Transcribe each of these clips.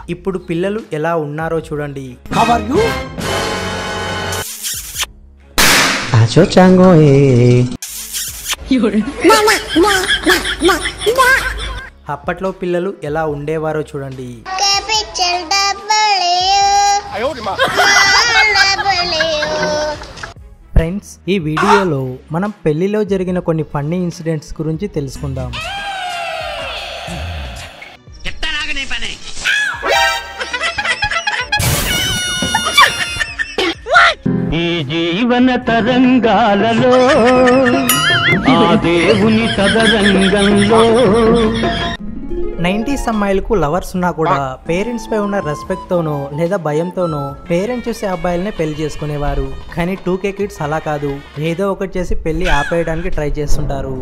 ఇప్పుడు పిల్లలు ఎలా ఉన్నారో చూడండి 아저 짱어에 అప్పట్లో పిల్లలు ఎలా ఉండేవారో చూడండి Capital W. W. ఫ్రెండ్స్ ఈ వీడియోలో మనం పెళ్లిలో జరిగిన కొన్ని ఫన్నీ ఇన్సిడెంట్స్ గురించి తెలుసుకుందాం ఈ జీవన తరంగాలలో ఆ దేవుని తదరంగంలో నైంటీస్ అమ్మాయిలకు లవర్స్ ఉన్నా కూడా పేరెంట్స్ పై ఉన్న రెస్పెక్ట్ తోనో లేదా భయంతోనో పేరెంట్స్ చూసే అబ్బాయిలనే పెళ్లి చేసుకునేవారు కానీ టూ కే కిడ్స్ అలా కాదు ఏదో ఒకటి చేసి పెళ్లి ఆపేయడానికి ట్రై చేస్తుంటారు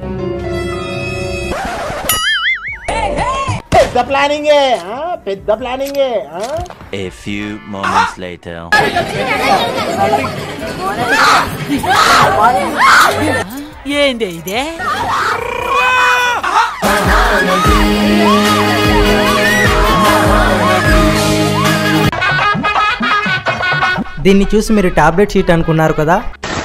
పెద్ద ప్లానింగే ఆ? పెద్ద ప్లానింగే ఆ? A few moments later. ఏంది ఇదే దీన్ని చూసి మీరు టాబ్లెట్ షీట్ అనుకున్నారు కదా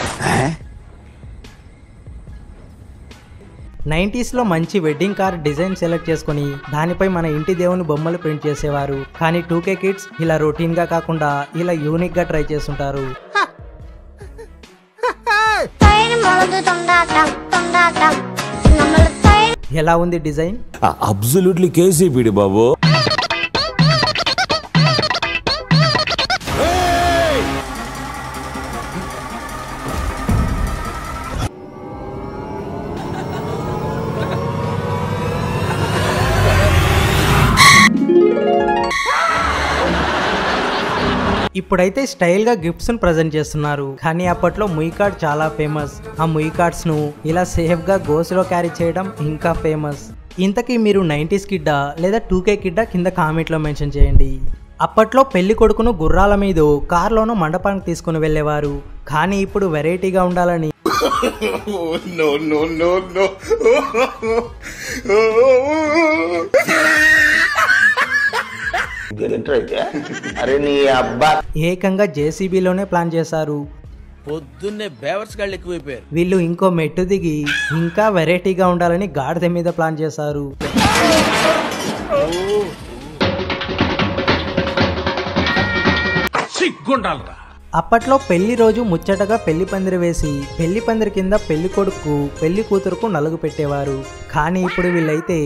నైంటీస్లో మంచి వెడ్డింగ్ కార్ డిజైన్ సెలెక్ట్ చేసుకొని దానిపై మన ఇంటి దేవుని బొమ్మలు ప్రింట్ చేసేవారు కానీ టూ కే కిడ్స్ ఇలా రొటీన్గా కాకుండా ఇలా యూనిక్గా ట్రై చేస్తుంటారు Train మొలదు తొండాటం తొండాటం നമ്മൾ train ఎలా ఉంది డిజైన్ అబ్సల్యూట్లీ కేసీపీడి బాబు ఇప్పుడైతే స్టైల్గా గిఫ్ట్స్ ప్రజెంట్ చేస్తున్నారు కానీ అప్పట్లో ముయ్ కార్డ్ చాలా ఫేమస్ ఆ ముయ్ కార్డ్స్ ను ఇలా సేఫ్గా గోసులో క్యారీ చేయడం ఇంకా ఫేమస్ ఇంతకీ మీరు నైంటీస్ కిడ్డా లేదా టూ కే కిడ్డా కింద కామెంట్లో మెన్షన్ చేయండి అప్పట్లో పెళ్లి కొడుకును గుర్రాల మీద కార్లోనూ మండపానికి తీసుకుని వెళ్ళేవారు కానీ ఇప్పుడు వెరైటీగా ఉండాలని అరే నీ అబ్బా ఏకంగా జేసీబీలోనే ప్లాన్ చేశారు పొద్దున్నే బేవర్స్ గాళ్ళు ఎక్కువైపోయారు వీళ్ళు ఇంకో మెట్టు దిగి ఇంకా వెరైటీగా ఉండాలని గాడిద మీద ప్లాన్ చేశారు అప్పట్లో పెళ్లి రోజు ముచ్చటగా పెళ్లి పందిరి వేసి పెళ్లి పందిరి కింద పెళ్లి కొడుకు పెళ్లి కూతురుకు నలుగు పెట్టేవారు కానీ ఇప్పుడు వీళ్ళైతే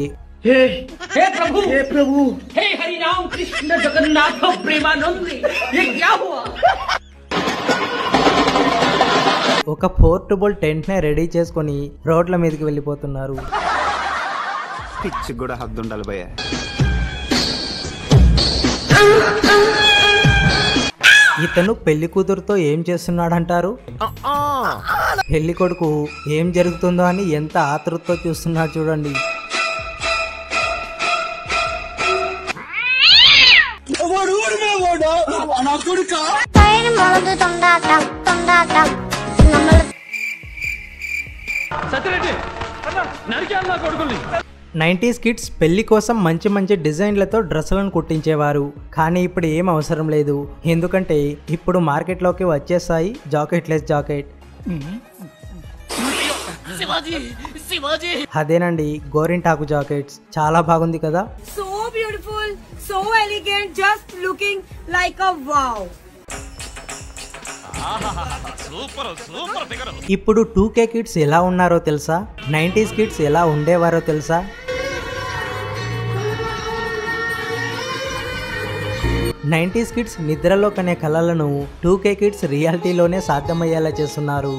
ఒక పోర్టబుల్ టెంట్ నే రెడీ చేసుకొని రోడ్ల మీదకి వెళ్ళిపోతున్నారు పిచ్చి కూడా హద్దుండాలి భయ్యా ఇతను పెళ్లి కూతురుతో ఏం చేస్తున్నాడంటారు పెళ్లి కొడుకు ఏం జరుగుతుందో అని ఎంత ఆతృతతో చూస్తున్నాడు చూడండి train మొలదు తొండాటం తొండాటం നമ്മൾ సత్యరెడ్డి నరికేయాలి నా కొడుకుల్ని నైంటీస్ కిడ్స్ పెళ్లి కోసం మంచి మంచి డిజైన్లతో డ్రెస్సులను కుట్టించేవారు కానీ ఇప్పుడు ఏం అవసరం లేదు ఎందుకంటే ఇప్పుడు మార్కెట్లోకి వచ్చేసాయి జాకెట్లెస్ జాకెట్ అదేనండి గోరింటాకు జాకెట్స్ చాలా బాగుంది కదా so beautiful, so elegant, just looking like a wow. ఇప్పుడు టూ కే కిడ్స్ ఎలా ఉన్నారో తెలుసా నైంటీస్ కిడ్స్ ఎలా ఉండేవారో తెలుసా నైంటీస్ కిడ్స్ నిద్రలో కనే కళలను టూ కే కిడ్స్ రియాలిటీలోనే సాధ్యమయ్యేలా చేస్తున్నారు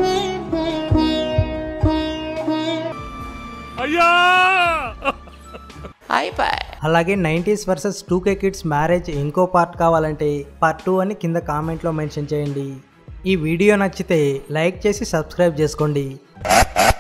అలాగే nineties versus two K kids marriage ఇంకో పార్ట్ కావాలంటే పార్ట్ టూ అని కింద కామెంట్లో మెన్షన్ చేయండి ఈ వీడియో నచ్చితే లైక్ చేసి సబ్స్క్రైబ్ చేసుకోండి